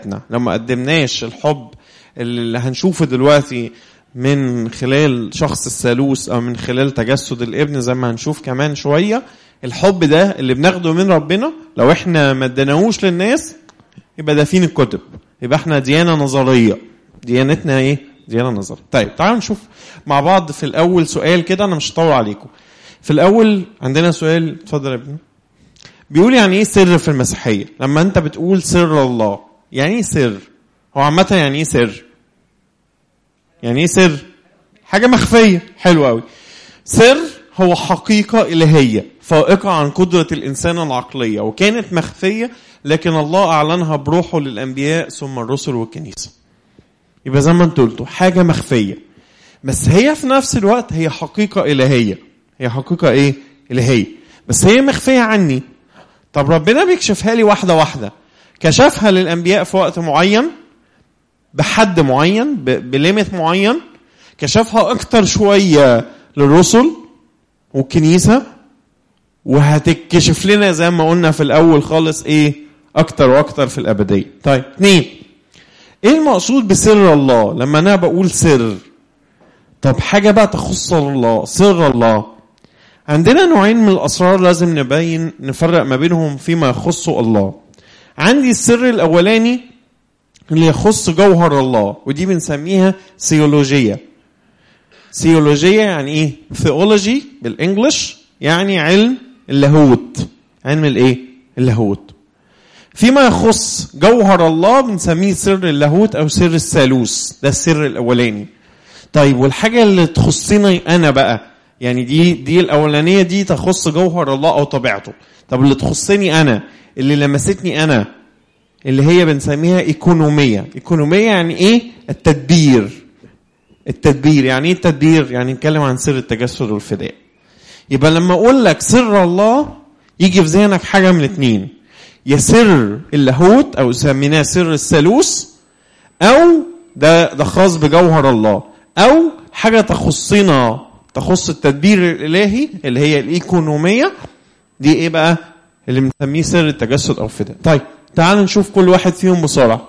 لو ما قدمناش الحب اللي هنشوفه دلوقتي من خلال شخص الثالوث او من خلال تجسد الابن زي ما هنشوف كمان شويه الحب ده اللي بناخده من ربنا لو احنا ما اديناهوش للناس يبقى ده فين الكتب يبقى احنا ديانه نظريه ديانتنا ايه ديانه نظريه طيب تعالوا نشوف مع بعض في الاول سؤال كده انا مش هطول عليكم في الاول عندنا سؤال اتفضل يا ابني بيقول يعني ايه سر في المسيحيه لما انت بتقول سر الله يعني ايه سر هو عامه يعني ايه سر يعني ايه سر حاجه مخفيه حلو قوي سر هو حقيقه الهيه فائقه عن قدره الانسان العقليه وكانت مخفيه لكن الله اعلنها بروحه للانبياء ثم الرسل والكنيسه يبقى زي ما انت قلتوا حاجه مخفيه بس هي في نفس الوقت هي حقيقه الهيه هي حقيقه ايه الهيه بس هي مخفيه عني طب ربنا بيكشفها لي واحده واحده كشفها للانبياء في وقت معين بحد معين بليمت معين كشفها اكتر شويه للرسل والكنيسه وهتكشف لنا زي ما قلنا في الاول خالص ايه اكتر واكتر في الابديه طيب اثنين ايه المقصود بسر الله لما انا بقول سر طب حاجه بقى تخص الله سر الله عندنا نوعين من الاسرار لازم نبين نفرق ما بينهم فيما يخص الله عندي السر الاولاني اللي يخص جوهر الله ودي بنسميها سيولوجية سيولوجية يعني ايه ثيولوجي بالانجلش يعني علم اللاهوت علم الايه اللاهوت فيما يخص جوهر الله بنسميه سر اللاهوت او سر الثالوث ده السر الاولاني طيب والحاجة اللي تخصني انا بقى يعني دي دي الاولانية دي تخص جوهر الله او طبيعته طب اللي تخصني انا اللي لمستني انا اللي هي بنسميها ايكونوميه ايكونوميه يعني ايه التدبير التدبير يعني ايه التدبير يعني نتكلم عن سر التجسد والفداء يبقى لما اقول لك سر الله يجي في ذهنك حاجه من اتنين يا سر اللاهوت او سميناه سر الثالوث او ده ده خاص بجوهر الله او حاجه تخصنا تخص التدبير الالهي اللي هي الايكونوميه دي ايه بقى اللي بنسميه سر التجسد او الفداء طيب تعال نشوف كل واحد فيهم بسرعة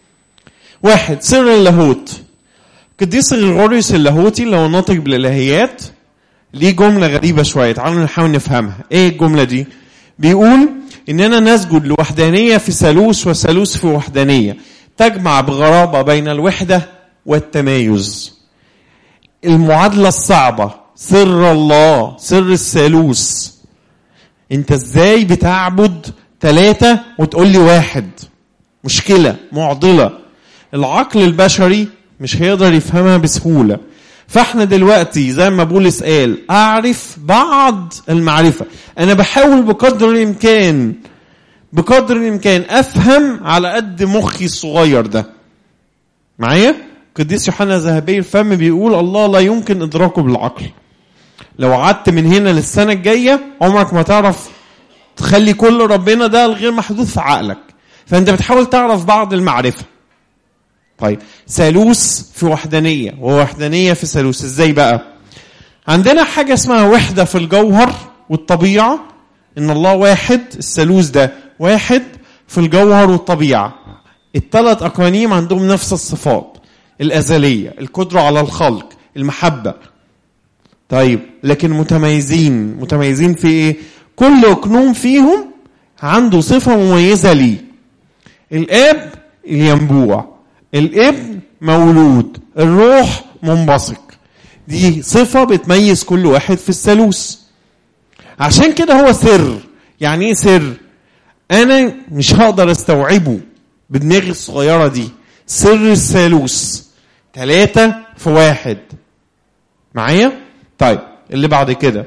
واحد سر اللاهوت قديس غريغوريوس اللاهوتي اللي هو ناطق بالالهيات ليه جملة غريبة شوية تعالوا نحاول نفهمها ايه الجملة دي بيقول اننا نسجد لوحدانية في ثالوث وثالوث في وحدانية تجمع بغرابة بين الوحدة والتمايز المعادلة الصعبة سر الله سر الثالوث انت ازاي بتعبد ثلاثة وتقول لي واحد مشكلة معضلة العقل البشري مش هيقدر يفهمها بسهولة فاحنا دلوقتي زي ما بولس قال اعرف بعض المعرفة انا بحاول بقدر الامكان بقدر الامكان افهم على قد مخي الصغير ده معايا قديس يوحنا ذهبي الفم بيقول الله لا يمكن ادراكه بالعقل لو قعدت من هنا للسنة الجاية عمرك ما تعرف تخلي كل ربنا ده الغير محدود في عقلك فانت بتحاول تعرف بعض المعرفه طيب ثالوث في وحدانيه ووحدانيه في ثالوث ازاي بقى عندنا حاجه اسمها وحده في الجوهر والطبيعه ان الله واحد الثالوث ده واحد في الجوهر والطبيعه الثلاث اقانيم عندهم نفس الصفات الازليه القدره على الخلق المحبه طيب لكن متميزين متميزين في ايه كل اقنوم فيهم عنده صفة مميزة ليه الاب الينبوع الابن مولود الروح منبثق دي صفة بتميز كل واحد في الثالوث عشان كده هو سر يعني ايه سر انا مش هقدر استوعبه بدماغي الصغيرة دي سر الثالوث ثلاثة في واحد معايا طيب اللي بعد كده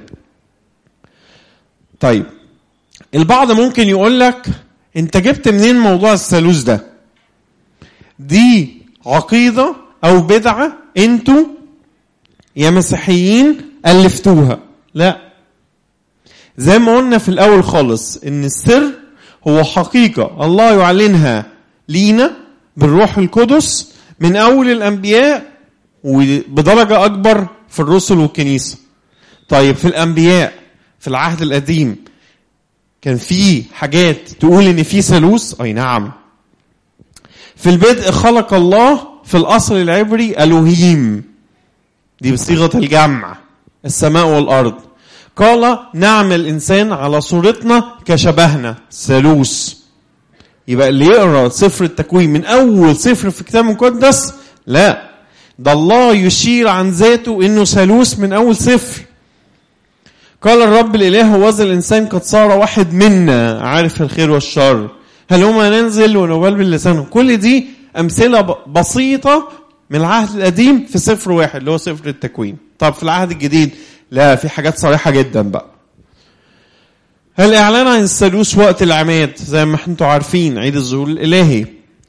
طيب البعض ممكن يقول لك انت جبت منين موضوع الثالوث ده دي عقيدة او بدعة انتوا يا مسيحيين ألفتوها لا زي ما قلنا في الأول خالص إن السر هو حقيقة الله يعلنها لينا بالروح القدس من أول الأنبياء وبدرجة أكبر في الرسل والكنيسة طيب في الأنبياء في العهد القديم كان في حاجات تقول إن في ثالوث أي نعم في البدء خلق الله في الأصل العبري ألوهيم دي بصيغة الجمع السماء والأرض قال نعمل الإنسان على صورتنا كشبهنا ثالوث يبقى اللي يقرا سفر التكوين من أول سفر في الكتاب المقدس لا ده الله يشير عن ذاته إنه ثالوث من أول سفر قال الرب الإله وذا الإنسان قد صار واحد منا عارف الخير والشر هل هما ننزل ونبلبل لسانهم كل دي أمثلة بسيطة من العهد القديم في سفر واحد اللي هو سفر التكوين طب في العهد الجديد لا في حاجات صريحة جدا بقى الإعلان عن الثالوث وقت العماد زي ما انتم عارفين عيد الظهور الإلهي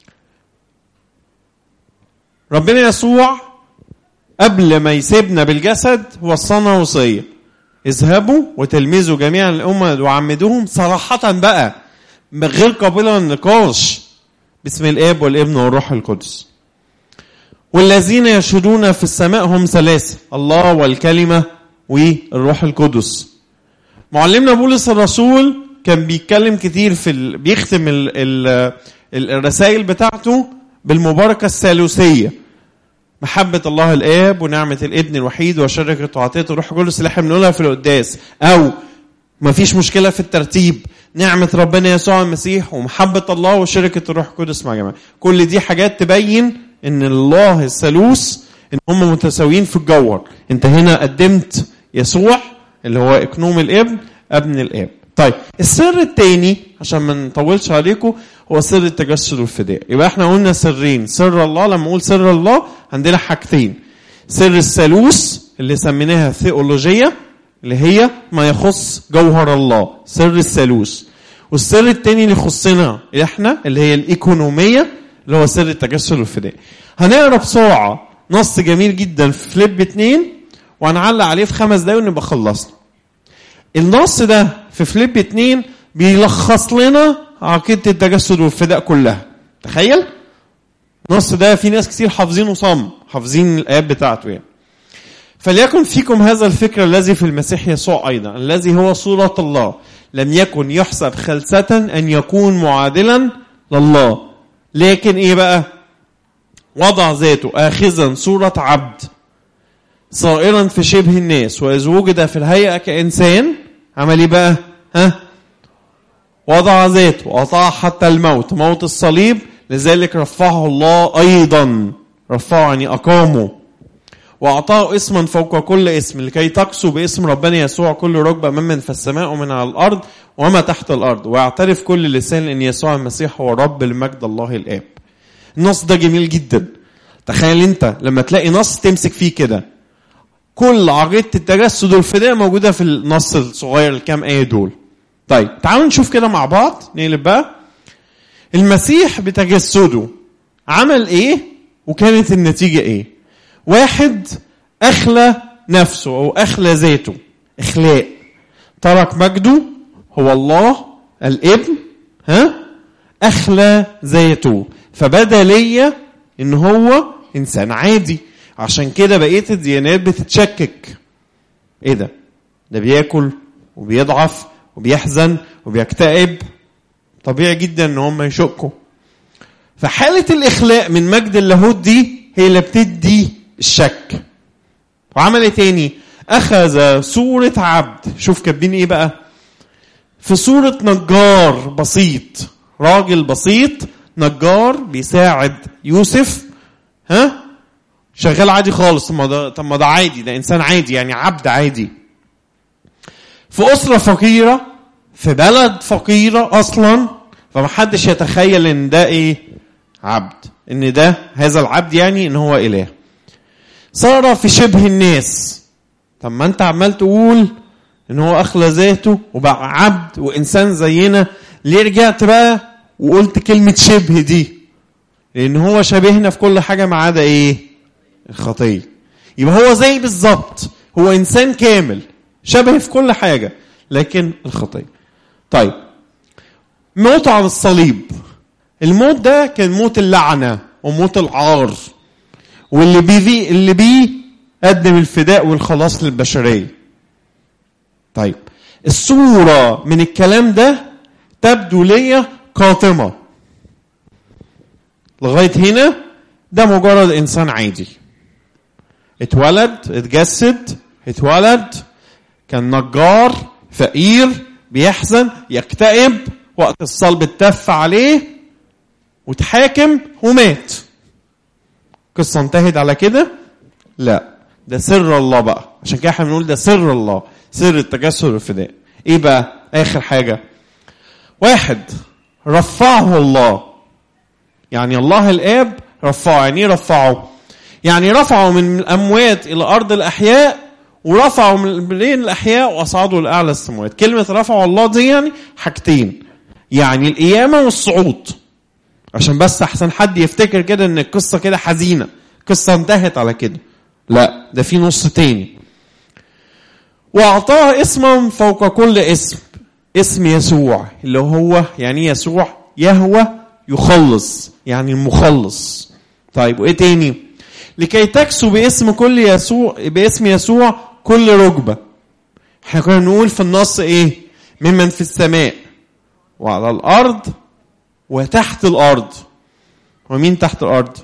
ربنا يسوع قبل ما يسيبنا بالجسد وصانا وصية اذهبوا وتلمذوا جميع الأمة وعمدوهم صراحة بقى غير قابلة للنقاش باسم الآب والابن والروح القدس والذين يشهدون في السماء هم ثلاثة الله والكلمة والروح القدس معلمنا بولس الرسول كان بيتكلم كتير في ال... بيختم ال... ال... الرسائل بتاعته بالمباركة الثالوثية محبة الله الآب ونعمة الابن الوحيد وشركة وعطية الروح القدس اللي احنا بنقولها في القداس أو ما فيش مشكلة في الترتيب نعمة ربنا يسوع المسيح ومحبة الله وشركة الروح القدس مع جماعة كل دي حاجات تبين ان الله الثالوث ان هم متساويين في الجوهر انت هنا قدمت يسوع اللي هو اكنوم الابن ابن الاب طيب السر الثاني عشان ما نطولش عليكم هو سر التجسد والفداء يبقى احنا قلنا سرين سر الله لما نقول سر الله عندنا حاجتين سر الثالوث اللي سميناها ثيولوجيه اللي هي ما يخص جوهر الله سر الثالوث والسر الثاني اللي يخصنا احنا اللي هي الايكونوميه اللي هو سر التجسد والفداء هنقرا بسرعه نص جميل جدا في فليب 2 وهنعلق عليه في خمس دقايق ونبقى خلصنا النص ده في فليب 2 بيلخص لنا عقيده التجسد والفداء كلها تخيل النص ده في ناس كتير حافظينه صم حافظين الايات بتاعته يعني فليكن فيكم هذا الفكر الذي في المسيح يسوع ايضا الذي هو صوره الله لم يكن يحسب خلسه ان يكون معادلا لله لكن ايه بقى وضع ذاته اخذا صوره عبد صائرا في شبه الناس واذ وجد في الهيئه كانسان عمل ايه بقى ها وضع ذاته وأطاع حتى الموت موت الصليب لذلك رفعه الله أيضا رفعه يعني أقامه وأعطاه اسما فوق كل اسم لكي تقسو باسم ربنا يسوع كل ركبة ممن في السماء ومن على الأرض وما تحت الأرض ويعترف كل لسان أن يسوع المسيح هو رب المجد الله الآب النص ده جميل جدا تخيل انت لما تلاقي نص تمسك فيه كده كل عقيدة التجسد والفداء موجودة في النص الصغير الكام آية دول طيب تعالوا نشوف كده مع بعض نقلب بقى المسيح بتجسده عمل ايه وكانت النتيجة ايه واحد اخلى نفسه او اخلى ذاته اخلاء ترك مجده هو الله الابن ها اخلى ذاته فبدا ليا ان هو انسان عادي عشان كده بقيه الديانات بتتشكك ايه ده ده بياكل وبيضعف وبيحزن وبيكتئب طبيعي جدا ان هم يشكوا فحالة الإخلاء من مجد اللاهوت دي هي اللي بتدي الشك وعمل ايه تاني أخذ صورة عبد شوف كاتبين ايه بقى في صورة نجار بسيط راجل بسيط نجار بيساعد يوسف ها شغال عادي خالص طب ما ده طب ما ده عادي ده انسان عادي يعني عبد عادي في أسرة فقيرة في بلد فقيرة أصلا فمحدش يتخيل إن ده إيه؟ عبد إن ده هذا العبد يعني إن هو إله صار في شبه الناس طب ما أنت عمال تقول إن هو أخلى ذاته وبقى عبد وإنسان زينا ليه رجعت بقى وقلت كلمة شبه دي؟ لأن هو شبهنا في كل حاجة ما عدا إيه؟ الخطية يبقى هو زي بالظبط هو إنسان كامل شبه في كل حاجة لكن الخطية طيب موت على الصليب الموت ده كان موت اللعنة وموت العار واللي بيه اللي بيه قدم الفداء والخلاص للبشرية طيب الصورة من الكلام ده تبدو ليا قاتمة لغايه هنا ده مجرد انسان عادي اتولد اتجسد اتولد كان نجار فقير بيحزن يكتئب وقت الصلب اتف عليه واتحاكم ومات قصة انتهت على كده لا ده سر الله بقى عشان كده احنا بنقول ده سر الله سر التجسد والفداء ايه بقى اخر حاجة واحد رفعه الله يعني الله الاب رفعه يعني ايه رفعه يعني رفعه من الاموات الى ارض الاحياء ورفعه من بين الاحياء واصعده لاعلى السماوات كلمه رفعه الله دي يعني حاجتين يعني القيامه والصعود عشان بس احسن حد يفتكر كده ان القصه كده حزينه قصه انتهت على كده لا ده في نص تاني واعطاه اسما فوق كل اسم اسم يسوع اللي هو يعني يسوع يهوى يخلص يعني المخلص طيب وايه تاني لكي تكسو باسم كل يسوع باسم يسوع كل ركبه احنا كنا بنقول في النص ايه ممن في السماء وعلى الارض وتحت الارض ومين تحت الارض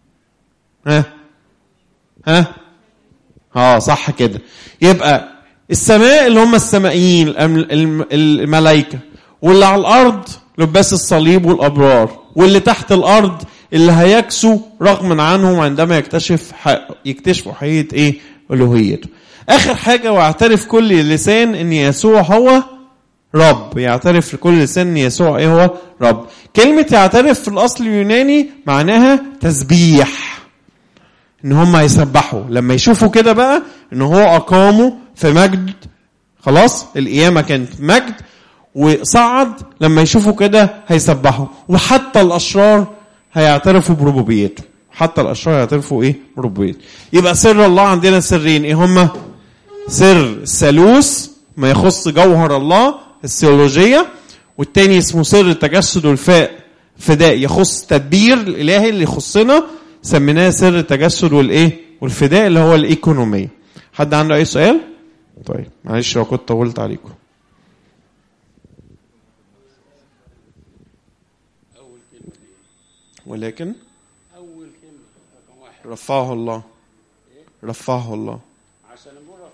ها ها اه صح كده يبقى السماء اللي هم السمائيين الملائكه واللي على الارض لباس الصليب والابرار واللي تحت الارض اللي هيكسوا رغما عنهم عندما يكتشف يكتشفوا حقيقه ايه الوهيته اخر حاجه واعترف كل لسان ان يسوع هو رب يعترف لكل لسان ان يسوع ايه هو رب كلمه يعترف في الاصل اليوناني معناها تسبيح ان هم يسبحوا لما يشوفوا كده بقى ان هو اقامه في مجد خلاص القيامه كانت مجد وصعد لما يشوفوا كده هيسبحوا وحتى الاشرار هيعترفوا بربوبيته حتى الاشرار هيعترفوا ايه بربوبيته يبقى سر الله عندنا سرين ايه هما سر الثالوث ما يخص جوهر الله الثيولوجيه والتاني اسمه سر التجسد والفاء فداء يخص تدبير الالهي اللي يخصنا سميناه سر التجسد والايه والفداء اللي هو الايكونوميه حد عنده اي سؤال طيب معلش لو كنت طولت عليكم ولكن اول كلمه رقم واحد رفعه الله رفعه الله عشان